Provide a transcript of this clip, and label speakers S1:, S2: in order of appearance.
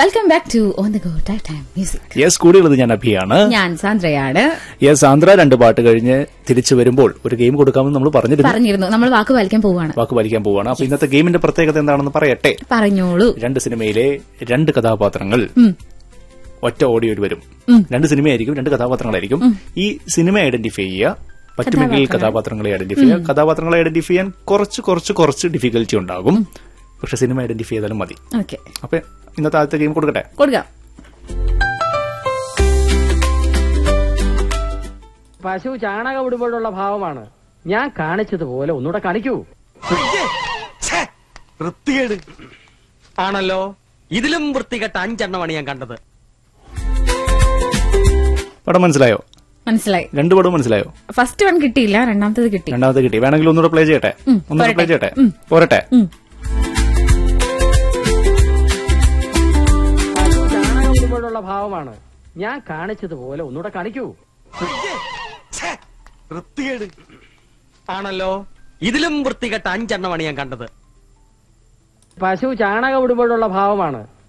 S1: Welcome back to on the go time time music
S2: yes കൂടിയുള്ളത് ഞാൻ അഭിയാണ്
S1: ഞാൻ സാന്ദ്രയാണ്
S2: യെസ് ആന്ധ്ര രണ്ട് പാട്ട് കഴിഞ്ഞ് തിരിച്ചു വരുമ്പോൾ ഒരു ഗെയിം കൊടുക്കാമെന്ന് നമ്മൾ പറഞ്ഞിരുന്നു
S1: പറഞ്ഞിരുന്നു നമ്മൾ വാക്ക് പാലിക്കാൻ പോവാണ്
S2: വാക്ക് പാലിക്കാൻ പോവാണ് അപ്പൊ ഇന്നത്തെ ഗെയിമിന്റെ പ്രത്യേകത എന്താണെന്ന് പറയട്ടെ
S1: പറഞ്ഞോളൂ
S2: രണ്ട് സിനിമയിലെ രണ്ട് കഥാപാത്രങ്ങൾ ഒറ്റ ഓഡിയോയിൽ വരും രണ്ട് സിനിമയായിരിക്കും രണ്ട് കഥാപാത്രങ്ങളായിരിക്കും ഈ സിനിമ ഐഡന്റിഫൈ ചെയ്യുക പറ്റുമെങ്കിൽ കഥാപാത്രങ്ങളെ ഐഡന്റിഫൈ ചെയ്യുക കഥാപാത്രങ്ങളെ ഐഡന്റിഫൈ ചെയ്യാൻ കുറച്ച് കുറച്ച് കുറച്ച് ഡിഫിക്കൽറ്റി ഉണ്ടാകും പക്ഷെ സിനിമ ഐഡന്റിഫൈ ചെയ്താലും മതി
S1: ഓക്കെ
S2: അപ്പൊ ഇന്നത്തെ ആദ്യത്തെ ഗെയിം കൊടുക്കട്ടെ
S1: കൊടുക്കാം
S3: പശു ചാണകം ഇടുമ്പോഴുള്ള ഭാവമാണ് ഞാൻ കാണിച്ചതുപോലെ ഒന്നുകൂടെ കാണിക്കൂ
S4: വൃത്തികേട് ആണല്ലോ ഇതിലും വൃത്തികെട്ട അഞ്ചെണ്ണമാണ് ഞാൻ കണ്ടത്
S2: പടം മനസ്സിലായോ
S1: മനസ്സിലായി
S2: രണ്ട് പടവും മനസ്സിലായോ
S1: ഫസ്റ്റ് വൺ കിട്ടിയില്ല രണ്ടാമത്തത് കിട്ടി
S2: രണ്ടാമത്തെ കിട്ടി വേണമെങ്കിൽ ഒന്നുകൂടെ പ്ലേ ചെയ്യട്ടെ
S1: ഉം,
S2: ഒന്നുകൂടെ പ്ലേ
S1: പോരട്ടെ.
S2: ചെയ്യട്ടെ പോരട്ടെ
S1: ഉം.
S3: പശു ചാണകം ഇടുമ്പോഴുള്ള ഭാവമാണ് ഞാൻ കാണിച്ചതുപോലെ ഒന്നുകൂടെ കാണിക്കൂ
S4: വൃത്തികേട് ആണല്ലോ ഇതിലും വൃത്തികെട്ട അഞ്ചെണ്ണമാണ് ഞാൻ കണ്ടത്
S3: പശു ചാണകം ഇടുമ്പോഴുള്ള ഭാവമാണ്